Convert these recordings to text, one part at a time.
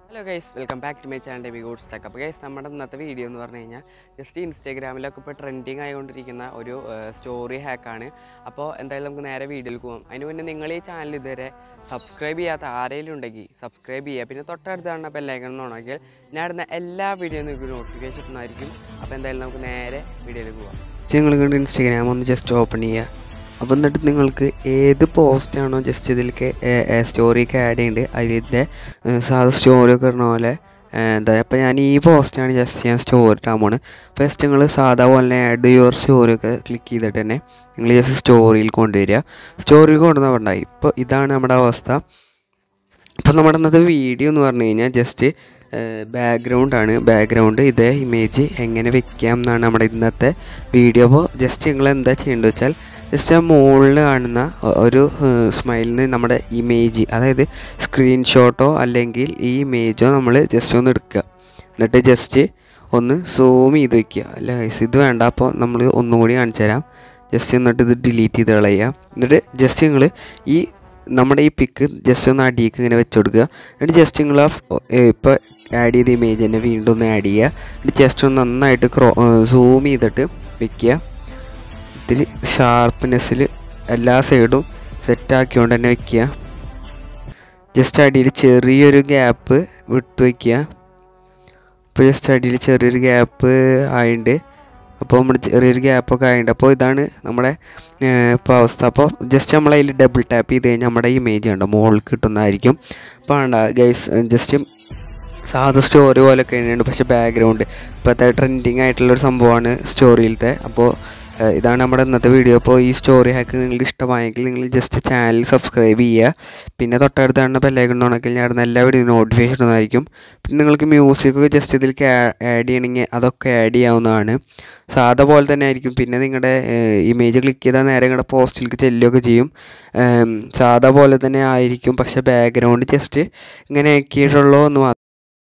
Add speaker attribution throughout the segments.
Speaker 1: hello guys welcome back to my channel ഡെബി goods tech അപ്പോൾ guys നമ്മുടെ ഇന്നത്തെ വീഡിയോ എന്ന് പറഞ്ഞു കഴിഞ്ഞാൽ ജസ്റ്റ് ഇൻസ്റ്റാഗ്രാമിലൊക്കെ ഇപ്പോൾ ട്രെൻഡിങ് ആയിക്കൊണ്ടിരിക്കുന്ന ഒരു സ്റ്റോറി ഹാക്കാണ് അപ്പോൾ എന്തായാലും നമുക്ക് നേരെ വീഡിയോയിൽ പോകാം അതിന് മുന്നേ നിങ്ങൾ ഈ ചാനൽ ഇതുവരെ സബ്സ്ക്രൈബ് ചെയ്യാത്ത ആരെങ്കിലും ഉണ്ടെങ്കിൽ സബ്സ്ക്രൈബ് ചെയ്യുക പിന്നെ തൊട്ടടുത്ത് കാണുന്ന ബെല്ലൈക്കൺ എന്ന് ഉണ്ടെങ്കിൽ ഞാൻ ഇടുന്ന എല്ലാ വീഡിയോയും നിങ്ങൾക്ക് നോട്ടിഫിക്കേഷൻ ഉണ്ടായിരിക്കും അപ്പോൾ എന്തായാലും നമുക്ക് നേരെ വീഡിയോയിലേക്ക് പോകാം
Speaker 2: നിങ്ങൾ കണ്ട് ഇൻസ്റ്റഗ്രാം ഒന്ന് ജസ്റ്റ് ഓപ്പൺ ചെയ്യുക അപ്പോൾ എന്നിട്ട് നിങ്ങൾക്ക് ഏത് പോസ്റ്റാണോ ജസ്റ്റ് ഇതിലേക്ക് സ്റ്റോറിക്ക് ആഡ് ചെയ്യുന്നുണ്ട് അതിൻ്റെ സാധാ സ്റ്റോറി ഒക്കെ ഇടുന്ന പോലെ ഏ, എന്താ അപ്പോൾ ഞാൻ ഈ പോസ്റ്റാണ് ജസ്റ്റ് ഞാൻ സ്റ്റോറി ഇട്ടാൻ പോണ് അപ്പോൾ ജസ്റ്റ് നിങ്ങൾ സാധാ പോലെ തന്നെ ആഡ് യുവർ സ്റ്റോറി ഒക്കെ ക്ലിക്ക് ചെയ്തിട്ട് തന്നെ നിങ്ങൾ ജസ്റ്റ് സ്റ്റോറിയിൽ കൊണ്ടുവരിക സ്റ്റോറിയിൽ കൊണ്ടുവന്നാൽ ഉണ്ടായി ഇപ്പോൾ ഇതാണ് നമ്മുടെ അവസ്ഥ അപ്പോൾ നമ്മുടെ ഇന്നത്തെ വീഡിയോ എന്ന് പറഞ്ഞു കഴിഞ്ഞാൽ ജസ്റ്റ് ബാക്ക്ഗ്രൗണ്ടാണ് ബാക്ക്ഗ്രൗണ്ട് ഇതേ ഇമേജ് എങ്ങനെ വെക്കാം എന്നാണ് നമ്മുടെ ഇന്നത്തെ വീഡിയോ അപ്പോൾ ജസ്റ്റ് നിങ്ങൾ എന്താ ചെയ്യേണ്ടത് വെച്ചാൽ ജസ്റ്റ് ആ മുകളിൽ കാണുന്ന ഒ- ഒരു സ്മൈലിൽ നിന്ന് നമ്മുടെ ഇമേജ് അതായത് സ്ക്രീൻഷോട്ടോ അല്ലെങ്കിൽ ഈ ഇമേജോ നമ്മൾ ജസ്റ്റ് ഒന്ന് എടുക്കുക എന്നിട്ട് ജസ്റ്റ് ഒന്ന് സൂം ചെയ്ത് വെക്കുക അല്ല guys, ഇത് വേണ്ട അപ്പോൾ നമ്മൾ ഒന്നുകൂടി കാണിച്ചു തരാം ജസ്റ്റ് എന്നിട്ട് ഇത് ഡിലീറ്റ് ചെയ്ത് കളയുക എന്നിട്ട് ജസ്റ്റ് നിങ്ങൾ ഈ നമ്മുടെ ഈ പിക്ക് ജസ്റ്റ് ഒന്ന് അടിയിലേക്ക് ഇങ്ങനെ വെച്ച് കൊടുക്കുക എന്നിട്ട് ജസ്റ്റ് നിങ്ങൾ ആ ഇപ്പോൾ ആഡ് ചെയ്ത ഇമേജ് തന്നെ വീണ്ടും ഒന്ന് ആഡ് ചെയ്യുക എന്നിട്ട് ജസ്റ്റ് ഒന്ന് നന്നായിട്ട് ക്രോ സൂം ചെയ്തിട്ട് വെക്കുക ഇത്തിരി ഷാർപ്പ്നെസ്സിൽ എല്ലാ സൈഡും സെറ്റാക്കിക്കൊണ്ട് തന്നെ വെക്കുക ജസ്റ്റ് അടിയിൽ ചെറിയൊരു ഗ്യാപ്പ് വിട്ട് വയ്ക്കുക ഇപ്പോൾ ജസ്റ്റ് അടിയിൽ ചെറിയൊരു ഗ്യാപ്പ് ആയിട്ടുണ്ട് അപ്പോൾ നമ്മൾ ചെറിയൊരു ഗ്യാപ്പൊക്കെ ആയിട്ടുണ്ട് അപ്പോൾ ഇതാണ് നമ്മുടെ ഇപ്പോൾ അവസ്ഥ അപ്പോൾ ജസ്റ്റ് നമ്മൾ അതിൽ ഡബിൾ ടാപ്പ് ചെയ്ത് കഴിഞ്ഞാൽ നമ്മുടെ ഇമേജ് കണ്ടോ മുകളിൽ കിട്ടുന്നതായിരിക്കും അപ്പോൾ വേണ്ട ഗൈസ് ജസ്റ്റ് സാധാ സ്റ്റോറി പോലെ കഴിഞ്ഞുണ്ട് പക്ഷേ ബാക്ക്ഗ്രൗണ്ട് ഇപ്പോഴത്തെ ട്രെൻഡിങ് ആയിട്ടുള്ളൊരു സംഭവമാണ് സ്റ്റോറിയിലത്തെ അപ്പോൾ ഏഹ്, ഇതാണ് നമ്മുടെ ഇന്നത്തെ വീഡിയോ അപ്പോൾ ഈ സ്റ്റോറി ഹാക്ക് നിങ്ങൾക്ക് ഇഷ്ടമായെങ്കിൽ നിങ്ങൾ ജസ്റ്റ് ചാനൽ സബ്സ്ക്രൈബ് ചെയ്യുക പിന്നെ തൊട്ടടുത്ത് കാണുന്ന ബെല്ലൈക്കൺ ഉണ്ടെങ്കിൽ ഞാൻ ഇടുന്ന എല്ലാ വീഡിയോ നോട്ടിഫിക്കേഷൻ ഇടുന്നതായിരിക്കും പിന്നെ നിങ്ങൾക്ക് മ്യൂസിക്കൊക്കെ ജസ്റ്റ് ഇതിലേക്ക് ആഡ് ചെയ്യണമെങ്കിൽ അതൊക്കെ ആഡ് ചെയ്യാവുന്നതാണ് സാധാ പോലെ തന്നെ ആയിരിക്കും പിന്നെ നിങ്ങളുടെ ഇമേജ് ക്ലിക്ക് ചെയ്താൽ നേരെ നിങ്ങളുടെ പോസ്റ്റിലേക്ക് ചെല്ലുകയൊക്കെ ചെയ്യും ഏം, സാധാ പോലെ തന്നെ ആയിരിക്കും പക്ഷേ ബാക്ക്ഗ്രൗണ്ട് ജസ്റ്റ് ഇങ്ങനെ ആക്കിയിട്ടുള്ളൂ എന്ന് മാത്രം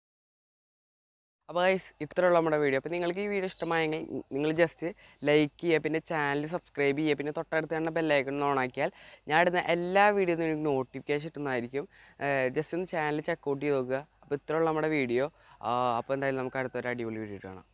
Speaker 1: അപ്പോൾ ഗൈസ് ഇത്രയുള്ള നമ്മുടെ വീഡിയോ അപ്പോൾ നിങ്ങൾക്ക് ഈ വീഡിയോ ഇഷ്ടമായെങ്കിൽ നിങ്ങൾ ജസ്റ്റ് ലൈക്ക് ചെയ്യുക പിന്നെ ചാനൽ സബ്സ്ക്രൈബ് ചെയ്യുക പിന്നെ തൊട്ടടുത്ത് തന്നെ ബെല്ലൈക്കൺ ഓൺ ആക്കിയാൽ ഞാൻ ഇടുന്ന എല്ലാ വീഡിയോയും നിങ്ങൾക്ക് നോട്ടിഫിക്കേഷൻ കിട്ടുന്നതായിരിക്കും ജസ്റ്റ് ഒന്ന് ചാനൽ ചെക്കൗട്ട് ചെയ്ത് നോക്കുക അപ്പോൾ ഇത്രയുള്ള നമ്മുടെ വീഡിയോ അപ്പോൾ എന്തായാലും നമുക്ക് അടുത്തൊരു അടിപൊളി വീഡിയോ കാണാം